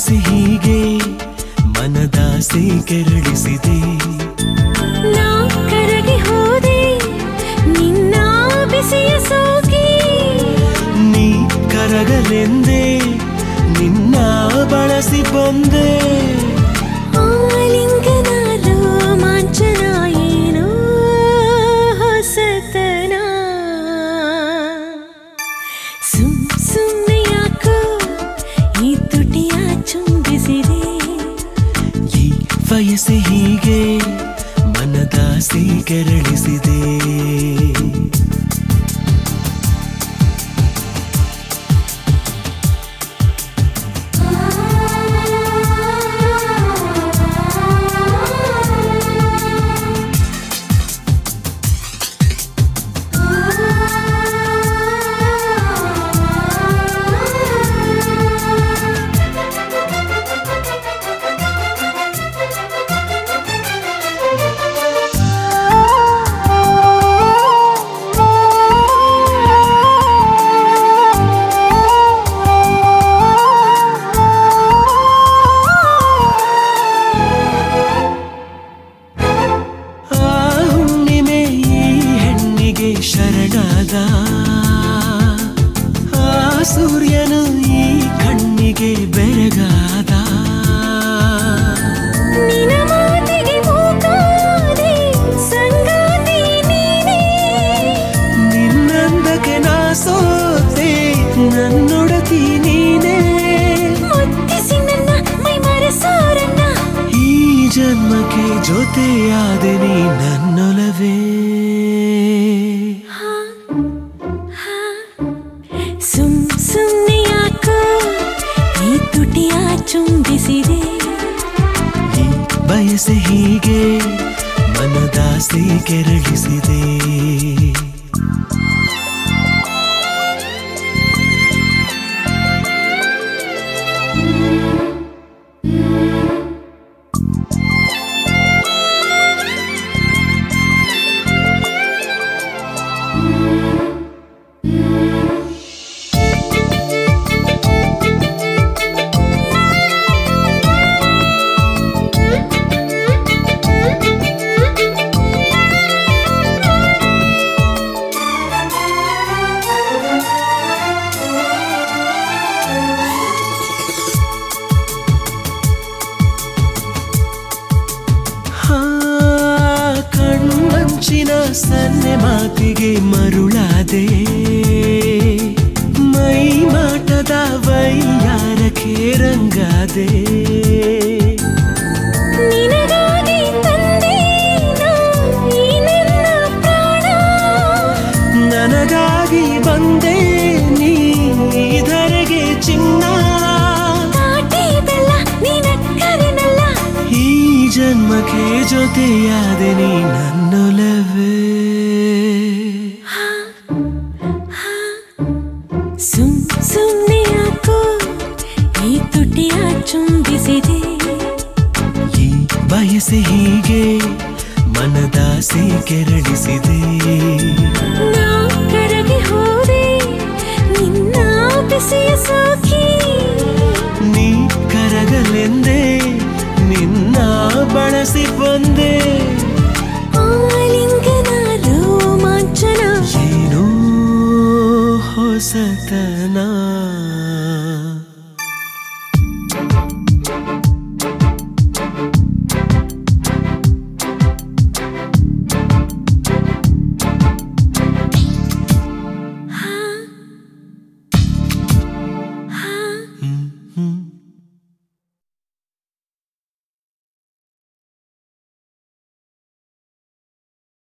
ಬಯಸಿ ಹೀಗೆ ಮನದಾಸೆ ಕೆರಳಿಸಿದೆ ನಾ ಕರಗಿ ಹೋದೆ ನಿನ್ನ ಬಿಸಿಯ ಸೋಗಿ ನೀ ಕರಗಲೆಂದೇ ನಿನ್ನ ಬಳಸಿ ಬಂದೆ ಆಲಿಂಗನ ರೋಮಾಂಚನ ಏನೋ ಹೊಸತನ ಸುಮ್ ಸುಮ್ಮನೆ ಯಾಕೋ ಈ ತುಟಿಯ ಚುಂಬಿಸಿದೆ ಈ ವಯಸ್ಸೆ ಹೀಗೆ ಮನದಾಸೆ ಕೆರಳಿಸಿದೆ ಆ ಹುಣ್ಣಿಮೆ ಈ ಹೆಣ್ಣಿಗೆ ಶರಣಾದ ಆ ಸೂರ್ಯನು ಈ ಕಣ್ಣಿಗೆ ಬೆರಗಾದ ನಿನ ಮಾತಿಗೆ ಮೂಕಾದೆ ಸಂಗಾತಿ ನೀನೇ ನಿನ್ನಂದಕ್ಕೆ ನಾ ಸೋತೆ ನನ್ನೊಡತಿ ನೀನೇ ಮುತ್ತಿಸಿ ನನ್ನ ಮೈ ಮರೆಸೋರನ್ನ ಈ ಜನ್ಮಕ್ಕೆ ಜೊತೆಯಾದೆ ನೀ ನನ್ನೊಲವೇ ಸುಮ್ ಸುಮ್ನೆ ಯಾಕೋ ಈ ತುಟಿಯ ಚುಂಬಿಸಿದೆ ಈ ಬಯಸೆ ಹೀಗೆ ಮನದಾಸೆ ಕೆರಳಿಸಿದೆ ಹಾ ಕಣ್ಣಂಚಿನ ಸನ್ನೆ ಮಾತಿಗೆ ಮರುಳಾದೆ ಮೈ ಮಾಟದ ವೈಯಾರಕ್ಕೆ ರಂಗಾದೆ ನಿನಗಾಗಿ ತಂದೆ ನಾ ಈ ನನ್ನ ಪ್ರಾಣ ನನಗಾಗಿ ಬಂದೆ ನೀ ಧರೆಗೆ ಚಿನ್ನ ಕಾಟಿ ಬೆಲ್ಲ ನಿನಕ್ಕರೆನಲ್ಲ ಈ ಜನ್ಮಕ್ಕೆ ಜೊತೆಯಾದೆ ನೀ ನನ್ನೊಲವೇ ಸುಮ್ ಸುಮ್ನೆ ಯಾಕೋ ಈ ತುಟಿಯ ಚುಂಬಿಸಿದೆ ಈ ಬಯಸೆ ಹೀಗೆ ಮನದಾಸೆ ಕೆರಳಿಸಿದೆ ನಾ ಕರಗಿ ಹೋದೆ ನಿನ್ನ ಬಿಸಿಯ ಸೋಕಿ ನೀ ಕರಗಲೆಂದೇ ನಿನ್ನ ಬಳಸಿ ಬಂದೆ ಆಲಿಂಗನ ರೋಮಾಂಚನ ಏನೋ ಹೊಸತನ